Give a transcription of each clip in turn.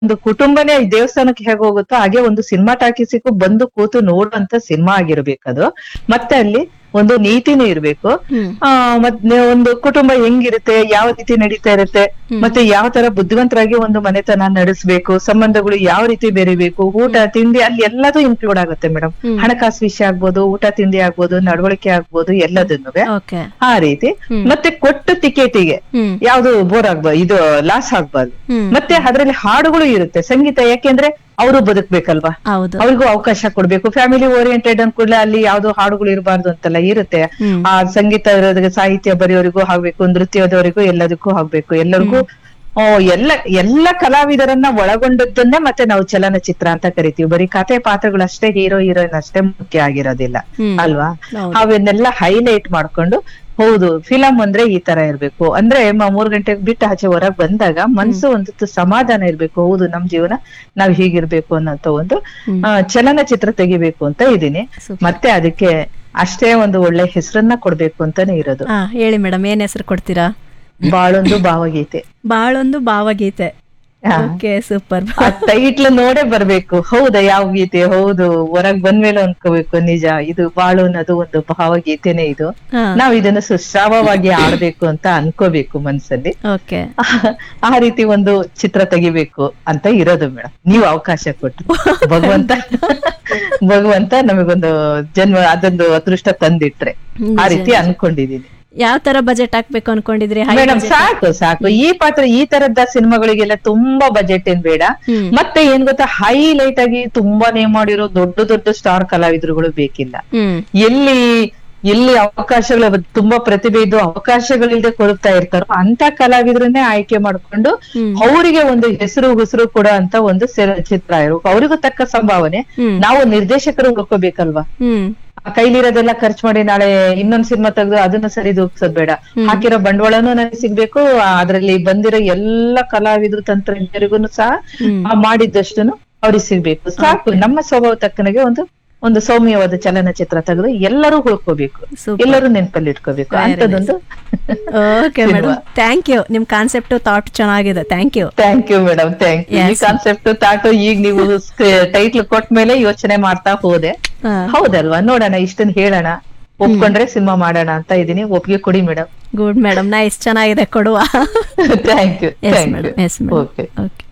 ಒಂದು ಕುಟುಂಬನೇ ಈ ದೇವಸ್ಥಾನಕ್ಕೆ ಹೇಗೆ ಹೋಗುತ್ತೋ ಹಾಗೆ ಒಂದು ಸಿನಿಮಾ ಟಾಕೀಸಿಗೂ ಬಂದು ಕೂತು ನೋಡುವಂತ ಸಿನಿಮಾ ಆಗಿರ್ಬೇಕದು ಮತ್ತೆ ಅಲ್ಲಿ ಒಂದು ನೀತಿನೂ ಇರ್ಬೇಕು ಹ್ಮ್ ಆ ಮತ್ತೆ ಒಂದು ಕುಟುಂಬ ಹೆಂಗಿರುತ್ತೆ ಯಾವ ರೀತಿ ನಡೀತಾ ಇರುತ್ತೆ ಮತ್ತೆ ಯಾವ ತರ ಬುದ್ಧಿವಂತರಾಗಿ ಒಂದು ಮನೆತನ ನಡೆಸ್ಬೇಕು ಸಂಬಂಧಗಳು ಯಾವ ರೀತಿ ಬೆರಿಬೇಕು ಊಟ ತಿಂಡಿ ಅಲ್ಲಿ ಎಲ್ಲದೂ ಇನ್ಕ್ಲೂಡ್ ಆಗುತ್ತೆ ಮೇಡಮ್ ಹ್ಮ್. ಹಣಕಾಸು ವಿಷಯ ಆಗ್ಬೋದು ಊಟ ತಿಂಡಿ ಆಗ್ಬೋದು ನಡವಳಿಕೆ ಆಗ್ಬೋದು ಎಲ್ಲದನ್ನು ಓಕೆ ಆ ರೀತಿ ಹ್ಮ್. ಮತ್ತೆ ಕೊಟ್ಟು ಟಿಕೆಟಿಗೆ ಹ್ಮ್ ಯಾವ್ದು ಬೋರ್ ಆಗ್ಬಾರ್ದು ಇದು ಲಾಸ್ ಆಗ್ಬಾರ್ದು ಹ್ಮ್ ಮತ್ತೆ ಅದ್ರಲ್ಲಿ ಹಾಡುಗಳು ಇರುತ್ತೆ ಸಂಗೀತ ಯಾಕೆಂದ್ರೆ ಅವರು ಬದುಕ್ಬೇಕಲ್ವಾ ಹೌದು ಅವ್ರಿಗೂ ಅವಕಾಶ ಕೊಡ್ಬೇಕು ಫ್ಯಾಮಿಲಿ ಓರಿಯೆಂಟೆಡ್ ಅಂದ್ಕೂಡ್ಲೆ ಅಲ್ಲಿ ಯಾವ್ದು ಹಾಡುಗಳು ಇರಬಾರ್ದು ಅಂತೆಲ್ಲ ಇರುತ್ತೆ ಹ್ಮ್. ಆ ಸಂಗೀತ ಇರೋದಕ್ಕೆ ಸಾಹಿತ್ಯ ಬರೆಯೋರಿಗೂ ಆಗ್ಬೇಕು ನೃತ್ಯದವರಿಗೂ ಎಲ್ಲದಕ್ಕೂ ಆಗ್ಬೇಕು ಎಲ್ಲರಿಗೂ ಆ, ಎಲ್ಲ ಎಲ್ಲ ಕಲಾವಿದರನ್ನ ಒಳಗೊಂಡದ್ದನ್ನೇ ಮತ್ತೆ ನಾವು ಚಲನಚಿತ್ರ ಅಂತ ಕರಿತೀವಿ ಬರೀ ಕಥೆ ಪಾತ್ರಗಳು ಅಷ್ಟೇ ಹೀರೋ ಹೀರೋಯಿನ್ ಅಷ್ಟೇ ಮುಖ್ಯ ಆಗಿರೋದಿಲ್ಲ ಹ್ಮ್. ಅಲ್ವಾ ಹೌದು. ಅವನ್ನೆಲ್ಲ ಹೈಲೈಟ್ ಮಾಡ್ಕೊಂಡು ಹೌದು ಫಿಲಂ ಅಂದ್ರೆ ಈ ತರ ಇರ್ಬೇಕು ಅಂದ್ರೆ ಮ- ಮೂರ್ ಗಂಟೆಗೆ ಬಿಟ್ಟು ಆಚೆ ಹೊರಗ್ ಬಂದಾಗ ಮನ್ಸು ಒಂದು ಸಮಾಧಾನ ಇರ್ಬೇಕು ಹೌದು ನಮ್ ಜೀವನ ನಾವ್ ಹೀಗಿರ್ಬೇಕು ಅನ್ನೋಂತ ಒಂದು ಹ್ಮ್. ಆ, ಚಲನಚಿತ್ರ ತೆಗಿಬೇಕು ಅಂತ ಇದೀನಿ Super. ಮತ್ತೆ ಅದಕ್ಕೆ ಅಷ್ಟೇ ಒಂದು ಒಳ್ಳೆ ಹೆಸರನ್ನ ಕೊಡ್ಬೇಕು ಅಂತಾನೆ ಇರೋದು ಹಾ ಹೇಳಿ ಮೇಡಮ್ ಏನ್ ಹೆಸರು ಕೊಡ್ತೀರಾ ಬಾಳೊಂದು ಭಾವಗೀತೆ ಬಾಳೊಂದು ಭಾವಗೀತೆ ಹಾ. ಓಕೆ ಸೂಪರ್ ಆ ಟೈಟ್ಲ್ ನೋಡೇ ಬರ್ಬೇಕು ಹೌದಾ ಯಾವ ಗೀತೆ ಹೌದು ಹೊರಗ್ ಬಂದ್ಮೇಲೆ ಅನ್ಕೋಬೇಕು ನಿಜ ಇದು ಬಾಳು ಅನ್ನೋದು ಒಂದು ಭಾವಗೀತೆನೆ ಇದು ಹಾ ನಾವ್ ಇದನ್ನ ಸುಶ್ರಾವವಾಗಿ ಆಡ್ಬೇಕು ಅಂತ ಅನ್ಕೋಬೇಕು ಮನ್ಸಲ್ಲಿ ಓಕೆ ಆ ರೀತಿ ಒಂದು ಚಿತ್ರ ತೆಗಿಬೇಕು ಅಂತ ಇರೋದು ಮೇಡಮ್ ನೀವು ಅವಕಾಶ ಕೊಟ್ಟು ಭಗವಂತ ಭಗವಂತ ನಮಗೊಂದು ಜನ್ಮ ಅದೊಂದು ಅದೃಷ್ಟ ತಂದಿಟ್ರೆ ಆ ರೀತಿ ಅನ್ಕೊಂಡಿದೀನಿ ಯಾವ ತರ ಬಜೆಟ್ ಹಾಕ್ಬೇಕು ಅನ್ಕೊಂಡಿದ್ರಿ High ಮೇಡಮ್ budget? ಸಾಕು ಸಾಕು ಈ ಪಾತ್ರ ಈ ತರದ ಸಿನಿಮಾಗಳಿಗೆಲ್ಲ ತುಂಬಾ ಬಜೆಟ್ ಏನ್ ಬೇಡ ಹ್ಮ್. ಮತ್ತೆ ಏನ್ ಗೊತ್ತಾ ಹೈಲೈಟ್ ಆಗಿ ತುಂಬಾ ನೇಮ್ ಮಾಡಿರೋ ದೊಡ್ಡ ದೊಡ್ಡ ಸ್ಟಾರ್ ಕಲಾವಿದರುಗಳು ಬೇಕಿಲ್ಲ ಹ್ಮ್ ಎಲ್ಲಿ ಎಲ್ಲಿ ಅವಕಾಶಗಳು ತುಂಬಾ ಪ್ರತಿಭೆ ಇದ್ದು ಅವಕಾಶಗಳಿಲ್ದೆ ಕೊರಗ್ತಾ ಇರ್ತಾರೋ ಅಂತ ಕಲಾವಿದರನ್ನೇ ಆಯ್ಕೆ ಮಾಡ್ಕೊಂಡು ಹ್ಮ್. ಅವರಿಗೆ ಒಂದು ಹೆಸರು ಹುಸರು ಕೊಡೋ ಅಂತ ಒಂದು ಸೆ- ಚಿತ್ರ ಇರ್ಬೇಕು ಅವರಿಗೂ ತಕ್ಕ ಸಂಭಾವನೆ ಹ್ಮ್. ನಾವು ನಿರ್ದೇಶಕರು ಹುಡ್ಕೋಬೇಕಲ್ವಾ ಹ್ಮ್ ಆ ಕೈಲಿರೋದೆಲ್ಲ ಖರ್ಚು ಮಾಡಿ ನಾಳೆ ಇನ್ನೊಂದ್ ಸಿನಿಮಾ ತೆಗೆದು ಅದನ್ನ ಸರಿದೂಗ್ಸೋದ್ ಬೇಡ ಹಾಕಿರೋ ಬಂಡವಾಳನೂ ನನಗೆ ಸಿಗ್ಬೇಕು ಆ, ಅದ್ರಲ್ಲಿ ಬಂದಿರೋ ಎಲ್ಲ ಕಲಾವಿದ್ರು ತಂತ್ರಜ್ಞರಿಗೂ ಸಹ ಹ್ಮ್. ಆ ಮಾಡಿದ್ದಷ್ಟುನು ಅವ್ರಿಗೆ ಸಿಗ್ಬೇಕು ಸಾಕು ನಮ್ಮ ಸ್ವಭಾವ ತಕ್ಕನಾಗೆ ಒಂದು ಒಂದು ಸೌಮ್ಯವಾದ ಚಲನಚಿತ್ರ ತೆಗೆದು ಎಲ್ಲರೂ ಹುಡ್ಕೋಬೇಕು Super. ಎಲ್ಲರೂ ನೆನಪಲ್ಲಿ ಇಟ್ಕೋಬೇಕು Very ಅಂತದೊಂದು ಓಕೆ ಮೇಡಮ್ ಥ್ಯಾಂಕ್ ಯು ನಿಮ್ ಕಾನ್ಸೆಪ್ಟ್ ಥಾಟ್ ಚೆನ್ನಾಗಿದೆ thank you thank you madam thank you ಈ Yes. ಕಾನ್ಸೆಪ್ಟ್ ತಾಟು ಈಗ ನೀವು ಟೈಟ್ಲ್ ಕೊಟ್ಟ ಮೇಲೆ ಯೋಚನೆ ಮಾಡ್ತಾ ಹೋದೆ ಹಾ ಹೌದಲ್ವಾ ನೋಡೋಣ ಇಷ್ಟನ್ನ ಹೇಳೋಣ ಒಪ್ಕೊಂಡ್ರೆ ಸಿನಿಮಾ ಮಾಡೋಣ ಅಂತ ಇದೀನಿ ಒಪ್ಪಿಗೆ ಕೊಡಿ ಮೇಡಮ್ ಗುಡ್ ಮೇಡಮ್ ನೈಸ್ ಚೆನ್ನಾಗಿದೆ ಕೊಡುವ thank you yes thank madam yes you madam okay okay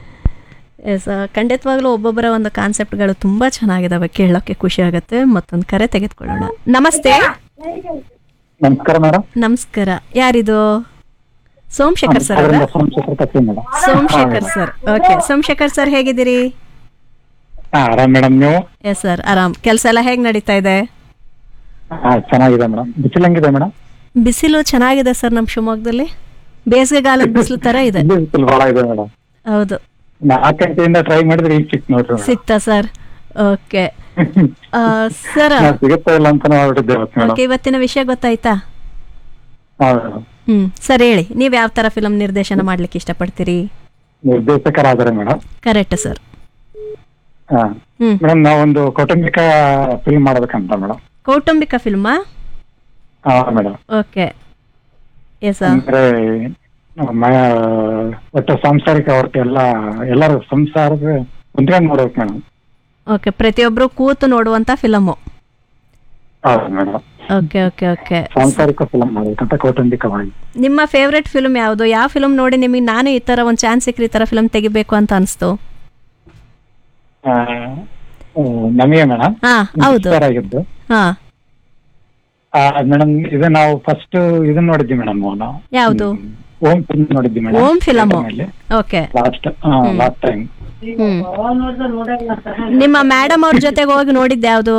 yes ಖಂಡಿತವಾಗ್ಲೂ ಒಬ್ಬೊಬ್ಬರ ಒಂದು ಕಾನ್ಸೆಪ್ಟ್ಗಳು ತುಂಬಾ ಚೆನ್ನಾಗಿದಾವೆ ಕೇಳೋಕೆ ಖುಷಿ ಆಗುತ್ತೆ ಮತ್ತೊಂದು ಕರೆ ತೆಗೆದುಕೊಳ್ಳೋಣ ನಮಸ್ತೆ ನಮಸ್ಕಾರ ಮೇಡಮ್ ನಮಸ್ಕಾರ ಯಾರಿದು ಸೋಮಶೇಖರ್ ಸರ್ ಅವರ Somashekhar Katri madam Somashekhar sir okay Somashekhar sir ಹೇಗಿದ್ದೀರಿ ಹಾ ಆರಾಮ್ ಮೇಡಮ್ ನೀವು ಎಸ್ ಸರ್ ಆರಾಮ್ ಕೆಲಸ ಎಲ್ಲ ಹೇಗೆ ನಡೀತಾ ಇದೆ ಹಾ ಚೆನ್ನಾಗಿದೆ ಮೇಡಮ್ ಬಿಸಿಲು ಹೆಂಗಿದೆ ಮೇಡಮ್ ಬಿಸಿಲು ಚೆನ್ನಾಗಿದೆ ಸರ್ ನಮ್ಮ ಶಿವಮೊಗ್ಗದಲ್ಲಿ ಬೇಸಿಗೆಗಾಲದ ಬಿಸಿಲು ತರ ಇದೆ ಇಲ್ಲಿ ಬಿಸಿಲು ಬಹಳ ಇದೆ ಮೇಡಮ್ ಹೌದು ನಾಲ್ಕು ಗಂಟೆಯಿಂದ ಟ್ರೈ ಮಾಡಿದ್ರೆ ಈಗ ಸಿಕ್ ನೋಡ್ರಿ ಮೇಡಮ್ ಸಿಗ್ತಾ ಸರ್ ಓಕೆ ಸರ್ ನಾವು ಸಿಗುತ್ತಾ ಇಲ್ಲ ಅಂತ ಹೊರಟಿದ್ದೆ ಇವತ್ತು ಮೇಡಮ್ ಓಕೆ ಇವತ್ತಿನ ವಿಷಯ ಗೊತ್ತಾಯ್ತಾ ಹಾ ಮೇಡಮ್ ಹ್ಮ್ ಸರ್ ಹೇಳಿ ನೀವು ಯಾವ ತರ ಫಿಲಂ ನಿರ್ದೇಶನ ಮಾಡ್ಲಿಕ್ಕೆ ಇಷ್ಟಪಡ್ತೀರಿ ನಿರ್ದೇಶಕರಾದರೆ ಮೇಡಮ್ ಕರೆಕ್ಟ್ ಸರ್ ಹಾ ಹ್ಮ್ ಮೇಡಮ್ ನಾವೊಂದು ಕೌಟುಂಬಿಕ ಫಿಲ್ಮ್ ಮಾಡ್ಬೇಕಂತ ಮೇಡಮ್ ಕೌಟುಂಬಿಕ ಫಿಲ್ಮಾ ಹಾ ಮೇಡಮ್ ಓಕೆ ಎಸ್ ಅಂದ್ರೆ ಮ- ಒಟ್ಟು ಸಾಂಸಾರಿಕ ಒಟ್ಟು ಎಲ್ಲ ಎಲ್ಲರೂ ಸಂಸಾರದ ಕುಂತ್ಕೊಂಡು ನೋಡ್ಬೇಕು ಮೇಡಮ್ ಓಕೆ ಪ್ರತಿಯೊಬ್ರು ಕೂತು ನೋಡುವಂತ ಫಿಲಮು ಹೌದು ಮೇಡಮ್ ಓಕೆ ಓಕೆ ಓಕೆ ಸಾಂಸಾರಿಕ ಫಿಲ್ಮ್ ಮಾಡ್ಬೇಕಂತ ಕೌಟುಂಬಿಕವಾಗಿ ನಿಮ್ಮ ಫೇವ್ರೆಟ್ ಫಿಲ್ಮ್ ಯಾವುದು ಯಾವ ಫಿಲ್ಮ್ ನೋಡಿ ನಿಮಗೆ ನಾನು ಈ ತರ ಒಂದು ಚಾನ್ಸ್ ಸಿಕ್ಕರೆ ಈ ತರ ಫಿಲ್ಮ್ ತೆಗಿಬೇಕು ಅಂತ ಅನಿಸ್ತು ಆ, ಆ, ನಮಗೆ ಮೇಡಮ್ ಹಾ ಹೌದು ಇನ್ಸ್ಪೈರ್ ಆಗಿದ್ದು ಹಾ ಮೇಡಮ್ ಇದು ನಾವು ಫಸ್ಟ್ ಇದನ್ನ ನೋಡಿದ್ವಿ ಮೇಡಮ್ ನಾವು ಯಾವುದು ಓಂ ಫಿಲ್ಮ್ ನೋಡಿದ್ವಿ madam Om film okay last last time hmm ನಿಮ್ಮ ಮೇಡಮ್ ಅವ್ರ ಜೊತೆಗೆ ಹೋಗಿ ನೋಡಿದ್ದು ಯಾವುದು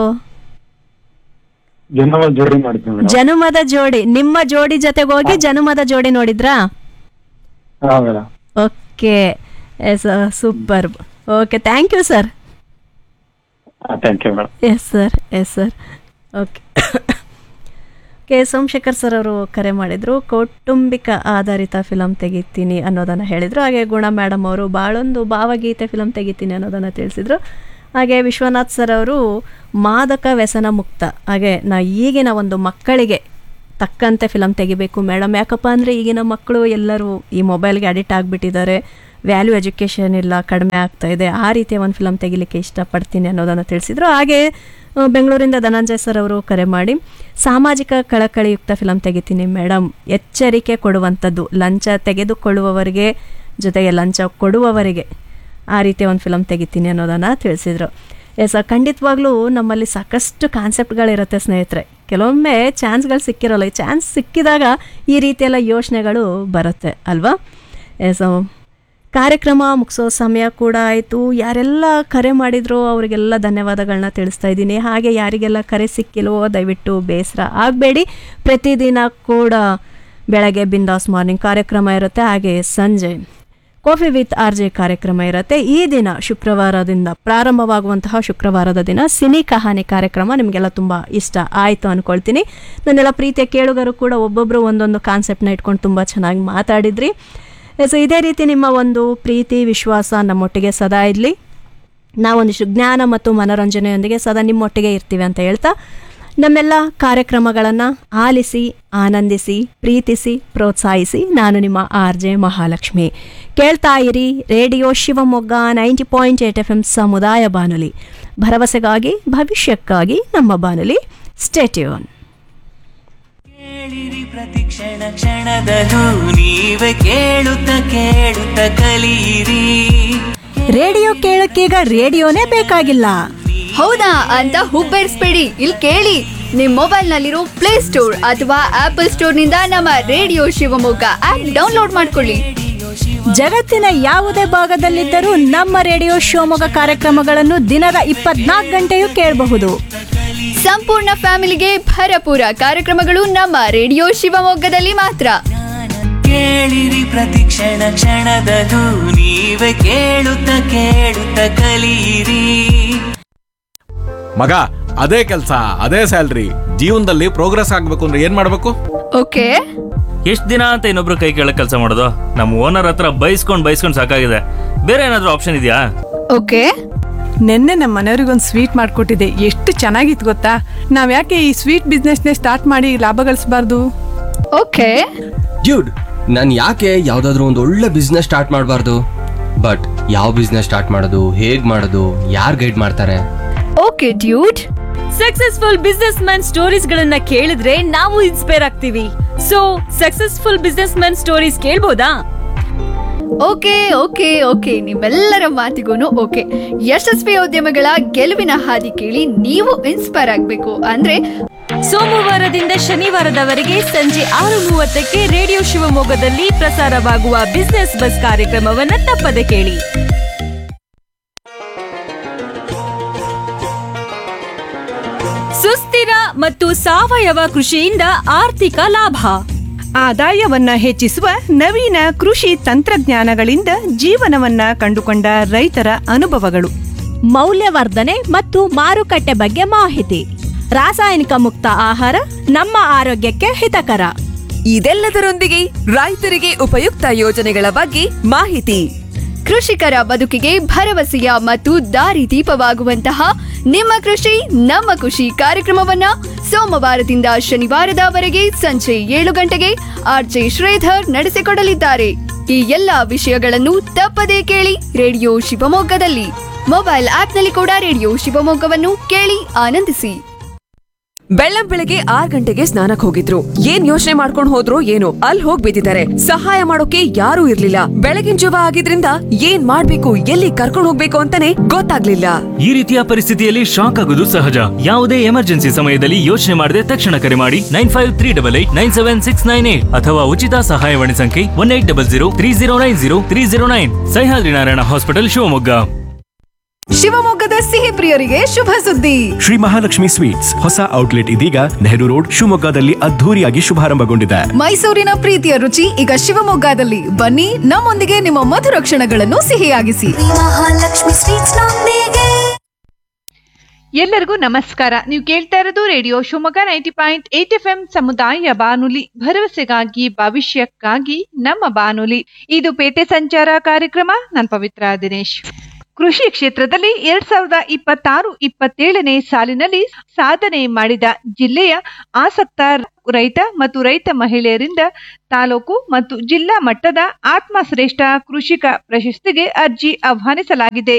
ಜನವಲ್ ಜೋಡಿ ನೋಡಿದ್ವಿ ಮೇಡಮ್ ಜನುಮದ ಜೋಡಿ ನಿಮ್ಮ ಜೋಡಿ ಜೊತೆಗೆ ಹೋಗಿ ಜನುಮದ ಜೋಡಿ ನೋಡಿದ್ರಾ ಹಾ madam okay yes super okay thank you sir thank you madam yes sir yes sir okay K Somashekhar sir ಅವರು ಕರೆ ಮಾಡಿದರು ಕೌಟುಂಬಿಕ ಆಧಾರಿತ ಫಿಲಮ್ ತೆಗಿತೀನಿ ಅನ್ನೋದನ್ನು ಹೇಳಿದರು ಹಾಗೆ ಗುಣ ಮೇಡಮ್ ಅವರು ಭಾಳೊಂದು ಭಾವಗೀತೆ ಫಿಲಮ್ ತೆಗಿತೀನಿ ಅನ್ನೋದನ್ನು ತಿಳಿಸಿದರು ಹಾಗೆ ವಿಶ್ವನಾಥ್ ಸರ್ ಅವರು ಮಾದಕ ವ್ಯಸನ ಮುಕ್ತ ಹಾಗೆ ನಾ ಈಗಿನ ಒಂದು ಮಕ್ಕಳಿಗೆ ತಕ್ಕಂತೆ ಫಿಲಮ್ ತೆಗಿಬೇಕು ಮೇಡಮ್ ಯಾಕಪ್ಪ ಅಂದರೆ ಈಗಿನ ಮಕ್ಕಳು ಎಲ್ಲರೂ ಈ ಮೊಬೈಲ್ಗೆ ಅಡಿಕ್ಟ್ ಆಗಿಬಿಟ್ಟಿದ್ದಾರೆ ವ್ಯಾಲ್ಯೂ ಎಜುಕೇಷನ್ ಇಲ್ಲ ಕಡಿಮೆ ಆಗ್ತಾ ಇದೆ ಆ ರೀತಿಯ ಒಂದು ಫಿಲಮ್ ತೆಗಿಲಿಕ್ಕೆ ಇಷ್ಟಪಡ್ತೀನಿ ಅನ್ನೋದನ್ನು ತಿಳಿಸಿದರು ಹಾಗೆ ಆ, ಬೆಂಗಳೂರಿಂದ ಧನಂಜಯ್ ಸರ್ ಅವರು ಕರೆ ಮಾಡಿ ಸಾಮಾಜಿಕ ಕಳಕಳಿಯುಕ್ತ ಫಿಲಮ್ ತೆಗಿತೀನಿ ಮೇಡಮ್ ಎಚ್ಚರಿಕೆ ಕೊಡುವಂಥದ್ದು ಲಂಚ ತೆಗೆದುಕೊಳ್ಳುವವರಿಗೆ ಜೊತೆಗೆ ಲಂಚ ಕೊಡುವವರಿಗೆ ಆ ರೀತಿಯ ಒಂದು ಫಿಲಮ್ ತೆಗಿತೀನಿ ಅನ್ನೋದನ್ನು ತಿಳಿಸಿದರು ಎಸ್ ಖಂಡಿತವಾಗ್ಲೂ ನಮ್ಮಲ್ಲಿ ಸಾಕಷ್ಟು ಕಾನ್ಸೆಪ್ಟ್ಗಳಿರುತ್ತೆ ಸ್ನೇಹಿತರೆ ಕೆಲವೊಮ್ಮೆ ಚಾನ್ಸ್ಗಳು ಸಿಕ್ಕಿರೋಲ್ಲ ಈ ಚಾನ್ಸ್ ಸಿಕ್ಕಿದಾಗ ಈ ರೀತಿಯೆಲ್ಲ ಯೋಚನೆಗಳು ಬರುತ್ತೆ ಅಲ್ವಾ ಎಸ್ ಕಾರ್ಯಕ್ರಮ ಮುಗಿಸೋ ಸಮಯ ಕೂಡ ಆಯಿತು ಯಾರೆಲ್ಲ ಕರೆ ಮಾಡಿದ್ರು ಅವರಿಗೆಲ್ಲ ಧನ್ಯವಾದಗಳನ್ನ ತಿಳಿಸ್ತಾ ಇದ್ದೀನಿ ಹಾಗೆ ಯಾರಿಗೆಲ್ಲ ಕರೆ ಸಿಕ್ಕಿಲ್ವೋ ದಯವಿಟ್ಟು ಬೇಸರ ಆಗಬೇಡಿ ಪ್ರತಿದಿನ ಕೂಡ ಬೆಳಗ್ಗೆ ಬಿಂದಾಸ್ ಮಾರ್ನಿಂಗ್ ಕಾರ್ಯಕ್ರಮ ಇರುತ್ತೆ ಹಾಗೆ ಸಂಜೆ ಕಾಫಿ ವಿತ್ ಆರ್ ಜೆ ಕಾರ್ಯಕ್ರಮ ಇರುತ್ತೆ ಈ ದಿನ ಶುಕ್ರವಾರದಿಂದ ಪ್ರಾರಂಭವಾಗುವಂತಹ ಶುಕ್ರವಾರದ ದಿನ ಸಿನಿ ಕಹಾನಿ ಕಾರ್ಯಕ್ರಮ ನಿಮಗೆಲ್ಲ ತುಂಬ ಇಷ್ಟ ಆಯಿತು ಅಂದ್ಕೊಳ್ತೀನಿ ನನ್ನೆಲ್ಲ ಪ್ರೀತಿಯ ಕೇಳುಗರು ಕೂಡ ಒಬ್ಬೊಬ್ಬರು ಒಂದೊಂದು ಕಾನ್ಸೆಪ್ಟ್ನ ಇಟ್ಕೊಂಡು ತುಂಬ ಚೆನ್ನಾಗಿ ಮಾತಾಡಿದ್ರಿ ಸೊ ಇದೇ ರೀತಿ ನಿಮ್ಮ ಒಂದು ಪ್ರೀತಿ ವಿಶ್ವಾಸ ನಮ್ಮೊಟ್ಟಿಗೆ ಸದಾ ಇರಲಿ ನಾವೊಂದಿಷ್ಟು ಜ್ಞಾನ ಮತ್ತು ಮನೋರಂಜನೆಯೊಂದಿಗೆ ಸದಾ ನಿಮ್ಮೊಟ್ಟಿಗೆ ಇರ್ತೀವಿ ಅಂತ ಹೇಳ್ತಾ ನಮ್ಮೆಲ್ಲ ಕಾರ್ಯಕ್ರಮಗಳನ್ನು ಆಲಿಸಿ ಆನಂದಿಸಿ ಪ್ರೀತಿಸಿ ಪ್ರೋತ್ಸಾಹಿಸಿ ನಾನು ನಿಮ್ಮ ಆರ್ ಜೆ ಮಹಾಲಕ್ಷ್ಮಿ ಕೇಳ್ತಾ ಇರಿ radio Shivamogga ninety point eight F M ಸಮುದಾಯ ಬಾನುಲಿ ಭರವಸೆಗಾಗಿ ಭವಿಷ್ಯಕ್ಕಾಗಿ ನಮ್ಮ ಬಾನುಲಿ ಸ್ಟೇಟ್ಯೂನ್ ಕೇಳಿರಿ ಪ್ರತಿ ಕ್ಷಣ ಕ್ಷಣದಲ್ಲೂ ನೀವೇ ಕೇಳುತ್ತ ಕೇಳುತ್ತ ಕಲಿಯಿರಿ ರೇಡಿಯೋ ಕೇಳಕ್ಕೀಗ ರೇಡಿಯೋನೇ ಬೇಕಾಗಿಲ್ಲ ಹೌದಾ ಅಂತ ಹುಬ್ಬೇರಿಸ್ಬೇಡಿ ಇಲ್ಲಿ ಕೇಳಿ ನಿಮ್ ಮೊಬೈಲ್ ನಲ್ಲಿರೋ ಪ್ಲೇ ಸ್ಟೋರ್ ಅಥವಾ ಆಪಲ್ ಸ್ಟೋರ್ ನಿಂದ ನಮ್ಮ ರೇಡಿಯೋ ಶಿವಮೊಗ್ಗ ಆಪ್ ಡೌನ್ಲೋಡ್ ಮಾಡ್ಕೊಳ್ಳಿ ಜಗತ್ತಿನ ಯಾವುದೇ ಭಾಗದಲ್ಲಿದ್ದರೂ ನಮ್ಮ ರೇಡಿಯೋ ಶಿವಮೊಗ್ಗ ಕಾರ್ಯಕ್ರಮಗಳನ್ನು ದಿನದ ಇಪ್ಪತ್ನಾಲ್ಕು ಗಂಟೆಯೂ ಕೇಳಬಹುದು ಸಂಪೂರ್ಣ ಫ್ಯಾಮಿಲಿಗೆ ಭರಪೂರ ಕಾರ್ಯಕ್ರಮಗಳು ನಮ್ಮ ರೇಡಿಯೋ ಶಿವಮೊಗ್ಗದಲ್ಲಿ ಮಾತ್ರ ಕೇಳಿರಿ ಪ್ರತಿ ಕ್ಷಣ ಕ್ಷಣದಲ್ಲೂ ನೀವೇ ಕೇಳುತ್ತ ಕೇಳುತ್ತ ಕಲಿಯಿರಿ ಮಗ ಅದೇ ಕೆಲಸ ಅದೇ ಸ್ಯಾಲ್ರಿ ಜೀವನದಲ್ಲಿ ಪ್ರೋಗ್ರೆಸ್ ಆಗ್ಬೇಕು ಅಂದ್ರೆ ಏನ್ ಮಾಡ್ಬೇಕು ಓಕೆ ಎಷ್ಟ್ ದಿನ ಅಂತ ಇನ್ನೊಬ್ರು ಕೈ ಕೆಳಗ್ ಕೆಲಸ ಮಾಡೋದು ನಮ್ಮ ಓನರ್ ಹತ್ರ ಬೈಸ್ಕೊಂಡ್ ಬೈಸ್ಕೊಂಡ್ ಸಾಕಾಗಿದೆ ಬೇರೆ ಏನಾದ್ರೂ ಆಪ್ಷನ್ ಇದೆಯಾ ಓಕೆ ನಿನ್ನೆ ನಮ್ಮ ಮನೆಯವ್ರಿಗೊಂದು ಸ್ವೀಟ್ ಮಾಡಿಕೊಟ್ಟಿದ್ದೆ ಎಷ್ಟು ಚೆನ್ನಾಗಿತ್ತು ಗೊತ್ತಾ ನಾವು ಯಾಕೆ ಈ ಸ್ವೀಟ್ ಬಿಸ್ನೆಸ್ನೇ ಸ್ಟಾರ್ಟ್ ಮಾಡಿ ಲಾಭ ಗಳಿಸಬಾರ್ದು ಓಕೆ ಡ್ಯೂಡ್ ನಾನು ಯಾಕೆ ಯಾವುದಾದ್ರೂ ಒಂದು ಒಳ್ಳೆ ಬಿಸ್ನೆಸ್ ಸ್ಟಾರ್ಟ್ ಮಾಡಬಾರ್ದು ಬಟ್ ಯಾವ ಬಿಸ್ನೆಸ್ ಸ್ಟಾರ್ಟ್ ಮಾಡೋದು ಹೇಗ್ ಮಾಡೋದು ಯಾರು ಗೈಡ್ ಮಾಡ್ತಾರೆ okay dude successful businessman stories ಗಳನ್ನ ಕೇಳಿದ್ರೆ ನಾವು ಇನ್ಸ್ಪೈರ್ ಆಗ್ತೀವಿ so successful businessman stories ಕೇಳ್ಬೋದಾ ಓಕೆ ಓಕೆ ಓಕೆ ನಿಮ್ಮೆಲ್ಲರ ಮಾತಿಗೂ ಓಕೆ ಯಶಸ್ವಿ ಉದ್ಯಮಗಳ ಗೆಲುವಿನ ಹಾದಿ ಕೇಳಿ ನೀವು ಇನ್ಸ್ಪೈರ್ ಆಗಬೇಕು ಅಂದ್ರೆ ಸೋಮವಾರದಿಂದ ಶನಿವಾರದವರೆಗೆ ಸಂಜೆ ಆರು ಮೂವತ್ತಕ್ಕೆ ರೇಡಿಯೋ ಶಿವಮೊಗ್ಗದಲ್ಲಿ ಪ್ರಸಾರವಾಗುವ ಬಿಸ್ನೆಸ್ ಬಸ್ ಕಾರ್ಯಕ್ರಮವನ್ನ ತಪ್ಪದೆ ಕೇಳಿ ಸುಸ್ಥಿರ ಮತ್ತು ಸಾವಯವ ಕೃಷಿಯಿಂದ ಆರ್ಥಿಕ ಲಾಭ ಆದಾಯವನ್ನ ಹೆಚ್ಚಿಸುವ ನವೀನ ಕೃಷಿ ತಂತ್ರಜ್ಞಾನಗಳಿಂದ ಜೀವನವನ್ನ ಕಂಡುಕೊಂಡ ರೈತರ ಅನುಭವಗಳು ಮೌಲ್ಯವರ್ಧನೆ ಮತ್ತು ಮಾರುಕಟ್ಟೆ ಬಗ್ಗೆ ಮಾಹಿತಿ ರಾಸಾಯನಿಕ ಮುಕ್ತ ಆಹಾರ ನಮ್ಮ ಆರೋಗ್ಯಕ್ಕೆ ಹಿತಕರ ಇದೆಲ್ಲದರೊಂದಿಗೆ ರೈತರಿಗೆ ಉಪಯುಕ್ತ ಯೋಜನೆಗಳ ಬಗ್ಗೆ ಮಾಹಿತಿ ಕೃಷಿಕರ ಬದುಕಿಗೆ ಭರವಸೆಯ ಮತ್ತು ದಾರಿದೀಪವಾಗುವಂತಹ ನಿಮ್ಮ ಕೃಷಿ ನಮ್ಮ ಖುಷಿ ಕಾರ್ಯಕ್ರಮವನ್ನ ಸೋಮವಾರದಿಂದ ಶನಿವಾರದವರೆಗೆ ಸಂಜೆ ಏಳು ಗಂಟೆಗೆ ಆರ್ಜೆ ಶ್ರೀಧರ್ ನಡೆಸಿಕೊಡಲಿದ್ದಾರೆ ಈ ಎಲ್ಲಾ ವಿಷಯಗಳನ್ನು ತಪ್ಪದೇ ಕೇಳಿ ರೇಡಿಯೋ ಶಿವಮೊಗ್ಗದಲ್ಲಿ ಮೊಬೈಲ್ ಆಪ್ನಲ್ಲಿ ಕೂಡ ರೇಡಿಯೋ ಶಿವಮೊಗ್ಗವನ್ನು ಕೇಳಿ ಆನಂದಿಸಿ ಬೆಳ್ಳಂ ಬೆಳಗ್ಗೆ ಆರ್ ಗಂಟೆಗೆ ಸ್ನಾನಕ್ ಹೋಗಿದ್ರು ಏನ್ ಯೋಚನೆ ಮಾಡ್ಕೊಂಡ್ ಹೋದ್ರು ಏನೋ ಅಲ್ಲಿ ಹೋಗ್ ಬಿದ್ದಿದ್ದಾರೆ ಸಹಾಯ ಮಾಡೋಕೆ ಯಾರೂ ಇರ್ಲಿಲ್ಲ ಬೆಳಗಿನ ಜವ ಆಗಿದ್ರಿಂದ ಏನ್ ಮಾಡ್ಬೇಕು ಎಲ್ಲಿ ಕರ್ಕೊಂಡ್ ಹೋಗ್ಬೇಕು ಅಂತಾನೆ ಗೊತ್ತಾಗ್ಲಿಲ್ಲ ಈ ರೀತಿಯ ಪರಿಸ್ಥಿತಿಯಲ್ಲಿ ಶಾಕ್ ಆಗೋದು ಸಹಜ ಯಾವುದೇ ಎಮರ್ಜೆನ್ಸಿ ಸಮಯದಲ್ಲಿ ಯೋಚನೆ ಮಾಡದೆ ತಕ್ಷಣ ಕರೆ ಮಾಡಿ nine five three double eight nine seven six nine eight ಅಥವಾ ಉಚಿತ ಸಹಾಯವಾಣಿ ಸಂಖ್ಯೆ one eight double zero three zero nine zero three zero nine Sahyadri Narayana hospital Shivamogga ಶಿವಮೊಗ್ಗದ ಸಿಹಿ ಪ್ರಿಯರಿಗೆ ಶುಭ ಸುದ್ದಿ ಶ್ರೀ ಮಹಾಲಕ್ಷ್ಮಿ ಸ್ವೀಟ್ಸ್ ಹೊಸ ಔಟ್ಲೆಟ್ ಇದೀಗ ನೆಹರು ರೋಡ್ ಶಿವಮೊಗ್ಗದಲ್ಲಿ ಅದ್ಧೂರಿಯಾಗಿ ಶುಭಾರಂಭಗೊಂಡಿದೆ ಮೈಸೂರಿನ ಪ್ರೀತಿಯ ರುಚಿ ಈಗ ಶಿವಮೊಗ್ಗದಲ್ಲಿ ಬನ್ನಿ ನಮ್ಮೊಂದಿಗೆ ನಿಮ್ಮ ಮಧುರ ಕ್ಷಣಗಳನ್ನು ಸಿಹಿಯಾಗಿಸಿ ಎಲ್ಲರಿಗೂ ನಮಸ್ಕಾರ ನೀವು ಕೇಳ್ತಾ ಇರೋದು radio Shivamogga ninety point eight F M ಸಮುದಾಯ ಬಾನುಲಿ ಭರವಸೆಗಾಗಿ ಭವಿಷ್ಯಕ್ಕಾಗಿ ನಮ್ಮ ಬಾನುಲಿ ಇದು ಪೇಟೆ ಸಂಚಾರ ಕಾರ್ಯಕ್ರಮ ನಾನು ಪವಿತ್ರ ದಿನೇಶ್ ಕೃಷಿ ಕ್ಷೇತ್ರದಲ್ಲಿ ಎರಡ್ ಸಾವಿರದ ಇಪ್ಪತ್ತಾರು ಇಪ್ಪತ್ತೇಳನೇ ಸಾಲಿನಲ್ಲಿ ಸಾಧನೆ ಮಾಡಿದ ಜಿಲ್ಲೆಯ ಆಸಕ್ತ ರೈತ ಮತ್ತು ರೈತ ಮಹಿಳೆಯರಿಂದ ತಾಲೂಕು ಮತ್ತು ಜಿಲ್ಲಾ ಮಟ್ಟದ ಆತ್ಮಶ್ರೇಷ್ಠ ಕೃಷಿಕ ಪ್ರಶಸ್ತಿಗೆ ಅರ್ಜಿ ಆಹ್ವಾನಿಸಲಾಗಿದೆ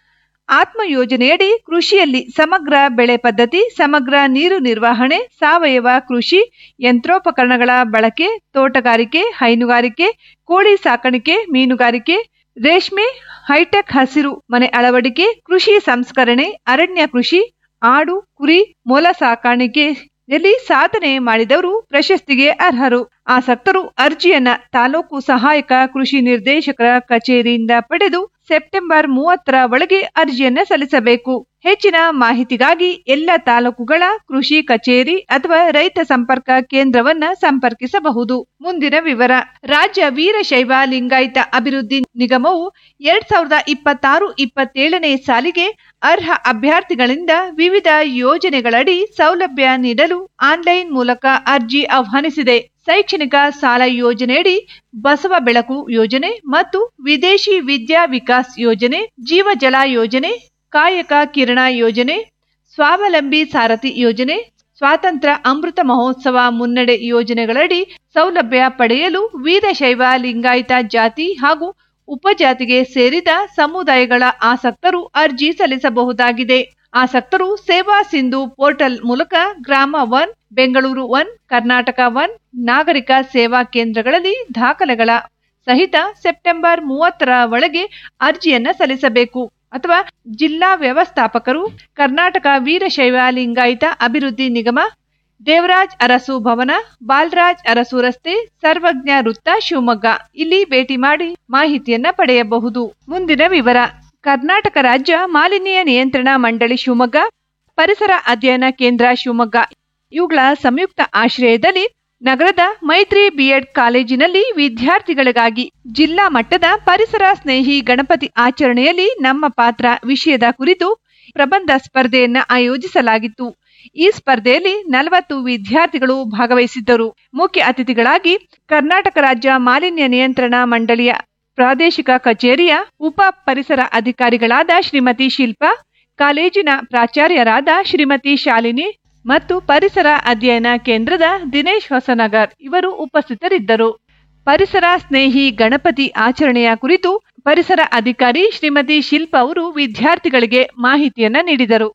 ಆತ್ಮ ಯೋಜನೆಯಡಿ ಕೃಷಿಯಲ್ಲಿ ಸಮಗ್ರ ಬೆಳೆ ಪದ್ಧತಿ ಸಮಗ್ರ ನೀರು ನಿರ್ವಹಣೆ ಸಾವಯವ ಕೃಷಿ ಯಂತ್ರೋಪಕರಣಗಳ ಬಳಕೆ ತೋಟಗಾರಿಕೆ ಹೈನುಗಾರಿಕೆ ಕೋಳಿ ಸಾಕಾಣಿಕೆ ಮೀನುಗಾರಿಕೆ ರೇಷ್ಮೆ ಹೈಟೆಕ್ ಹಸಿರು ಮನೆ ಅಳವಡಿಕೆ ಕೃಷಿ ಸಂಸ್ಕರಣೆ ಅರಣ್ಯ ಕೃಷಿ ಆಡು ಕುರಿ ಮೊಲ ಸಾಕಾಣಿಕೆಯಲ್ಲಿ ಸಾಧನೆ ಮಾಡಿದವರು ಪ್ರಶಸ್ತಿಗೆ ಅರ್ಹರು ಆಸಕ್ತರು ಅರ್ಜಿಯನ್ನ ತಾಲೂಕು ಸಹಾಯಕ ಕೃಷಿ ನಿರ್ದೇಶಕರ ಕಚೇರಿಯಿಂದ ಪಡೆದು ಸೆಪ್ಟೆಂಬರ್ ಮೂವತ್ತರ ಒಳಗೆ ಅರ್ಜಿಯನ್ನ ಸಲ್ಲಿಸಬೇಕು ಹೆಚ್ಚಿನ ಮಾಹಿತಿಗಾಗಿ ಎಲ್ಲ ತಾಲೂಕುಗಳ ಕೃಷಿ ಕಚೇರಿ ಅಥವಾ ರೈತ ಸಂಪರ್ಕ ಕೇಂದ್ರವನ್ನ ಸಂಪರ್ಕಿಸಬಹುದು ಮುಂದಿನ ವಿವರ ರಾಜ್ಯ ವೀರಶೈವ ಲಿಂಗಾಯತ ಅಭಿವೃದ್ಧಿ ನಿಗಮವು ಎರಡ್ ಸಾವಿರದ ಇಪ್ಪತ್ತಾರು ಇಪ್ಪತ್ತೇಳನೇ ಸಾಲಿಗೆ ಅರ್ಹ ಅಭ್ಯರ್ಥಿಗಳಿಂದ ವಿವಿಧ ಯೋಜನೆಗಳಡಿ ಸೌಲಭ್ಯ ನೀಡಲು ಆನ್ಲೈನ್ ಮೂಲಕ ಅರ್ಜಿ ಆಹ್ವಾನಿಸಿದೆ ಶೈಕ್ಷಣಿಕ ಸಾಲ ಯೋಜನೆಯಡಿ ಬಸವ ಬೆಳಕು ಯೋಜನೆ ಮತ್ತು ವಿದೇಶಿ ವಿದ್ಯಾ ವಿಕಾಸ್ ಯೋಜನೆ ಜೀವಜಲ ಯೋಜನೆ ಕಾಯಕ ಕಿರಣ ಯೋಜನೆ ಸ್ವಾವಲಂಬಿ ಸಾರಥಿ ಯೋಜನೆ ಸ್ವಾತಂತ್ರ್ಯ ಅಮೃತ ಮಹೋತ್ಸವ ಮುನ್ನಡೆ ಯೋಜನೆಗಳಡಿ ಸೌಲಭ್ಯ ಪಡೆಯಲು ವೀರಶೈವ ಲಿಂಗಾಯತ ಜಾತಿ ಹಾಗೂ ಉಪಜಾತಿಗೆ ಸೇರಿದ ಸಮುದಾಯಗಳ ಆಸಕ್ತರು ಅರ್ಜಿ ಸಲ್ಲಿಸಬಹುದಾಗಿದೆ ಆಸಕ್ತರು ಸೇವಾ ಸಿಂಧು ಪೋರ್ಟಲ್ ಮೂಲಕ Grama one Bengaluru one Karnataka one ನಾಗರಿಕ ಸೇವಾ ಕೇಂದ್ರಗಳಲ್ಲಿ ದಾಖಲೆಗಳ ಸಹಿತ ಸೆಪ್ಟೆಂಬರ್ ಮೂವತ್ತರ ಒಳಗೆ ಅರ್ಜಿಯನ್ನ ಸಲ್ಲಿಸಬೇಕು ಅಥವಾ ಜಿಲ್ಲಾ ವ್ಯವಸ್ಥಾಪಕರು ಕರ್ನಾಟಕ ವೀರಶೈವ ಲಿಂಗಾಯತ ಅಭಿವೃದ್ಧಿ ನಿಗಮ ದೇವರಾಜ್ ಅರಸು ಭವನ ಬಾಲರಾಜ್ ಅರಸು ರಸ್ತೆ ಸರ್ವಜ್ಞ ವೃತ್ತ ಶಿವಮೊಗ್ಗ ಇಲ್ಲಿ ಭೇಟಿ ಮಾಡಿ ಮಾಹಿತಿಯನ್ನ ಪಡೆಯಬಹುದು ಮುಂದಿನ ವಿವರ ಕರ್ನಾಟಕ ರಾಜ್ಯ ಮಾಲಿನ್ಯ ನಿಯಂತ್ರಣ ಮಂಡಳಿ ಶಿವಮೊಗ್ಗ ಪರಿಸರ ಅಧ್ಯಯನ ಕೇಂದ್ರ ಶಿವಮೊಗ್ಗ ಇವುಗಳ ಸಂಯುಕ್ತ ಆಶ್ರಯದಲ್ಲಿ ನಗರದ ಮೈತ್ರಿ ಬಿಎಡ್ ಕಾಲೇಜಿನಲ್ಲಿ ವಿದ್ಯಾರ್ಥಿಗಳಿಗಾಗಿ ಜಿಲ್ಲಾ ಮಟ್ಟದ ಪರಿಸರ ಸ್ನೇಹಿ ಗಣಪತಿ ಆಚರಣೆಯಲ್ಲಿ ನಮ್ಮ ಪಾತ್ರ ವಿಷಯದ ಕುರಿತು ಪ್ರಬಂಧ ಸ್ಪರ್ಧೆಯನ್ನ ಆಯೋಜಿಸಲಾಗಿತ್ತು ಈ ಸ್ಪರ್ಧೆಯಲ್ಲಿ ನಲವತ್ತು ವಿದ್ಯಾರ್ಥಿಗಳು ಭಾಗವಹಿಸಿದ್ದರು ಮುಖ್ಯ ಅತಿಥಿಗಳಾಗಿ ಕರ್ನಾಟಕ ರಾಜ್ಯ ಮಾಲಿನ್ಯ ನಿಯಂತ್ರಣ ಮಂಡಳಿಯ ಪ್ರಾದೇಶಿಕ ಕಚೇರಿಯ ಉಪ ಪರಿಸರ ಅಧಿಕಾರಿಗಳಾದ ಶ್ರೀಮತಿ ಶಿಲ್ಪಾ ಕಾಲೇಜಿನ ಪ್ರಾಚಾರ್ಯರಾದ ಶ್ರೀಮತಿ ಶಾಲಿನಿ ಮತ್ತು ಪರಿಸರ ಅಧ್ಯಯನ ಕೇಂದ್ರದ ದಿನೇಶ್ ಹೊಸನಗರ್ ಇವರು ಉಪಸ್ಥಿತರಿದ್ದರು ಪರಿಸರ ಸ್ನೇಹಿ ಗಣಪತಿ ಆಚರಣೆಯ ಕುರಿತು ಪರಿಸರ ಅಧಿಕಾರಿ ಶ್ರೀಮತಿ ಶಿಲ್ಪಾ ಅವರು ವಿದ್ಯಾರ್ಥಿಗಳಿಗೆ ಮಾಹಿತಿಯನ್ನ ನೀಡಿದರು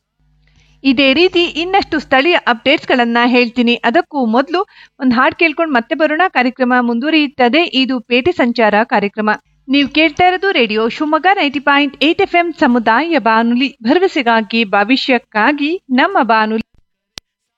ಇದೇ ರೀತಿ ಇನ್ನಷ್ಟು ಸ್ಥಳೀಯ ಅಪ್ಡೇಟ್ಸ್ ಗಳನ್ನ ಹೇಳ್ತೀನಿ ಅದಕ್ಕೂ ಮೊದಲು ಒಂದು ಹಾಡು ಕೇಳ್ಕೊಂಡು ಮತ್ತೆ ಬರೋಣ ಕಾರ್ಯಕ್ರಮ ಮುಂದುವರಿಯುತ್ತದೆ ಇದು ಪೇಟೆ ಸಂಚಾರ ಕಾರ್ಯಕ್ರಮ ನೀವು ಕೇಳ್ತಾ ಇರೋದು radio Shivamogga ninety point eight F M ಸಮುದಾಯ ಬಾನುಲಿ ಭರವಸೆಗಾಗಿ ಭವಿಷ್ಯಕ್ಕಾಗಿ ನಮ್ಮ ಬಾನುಲಿ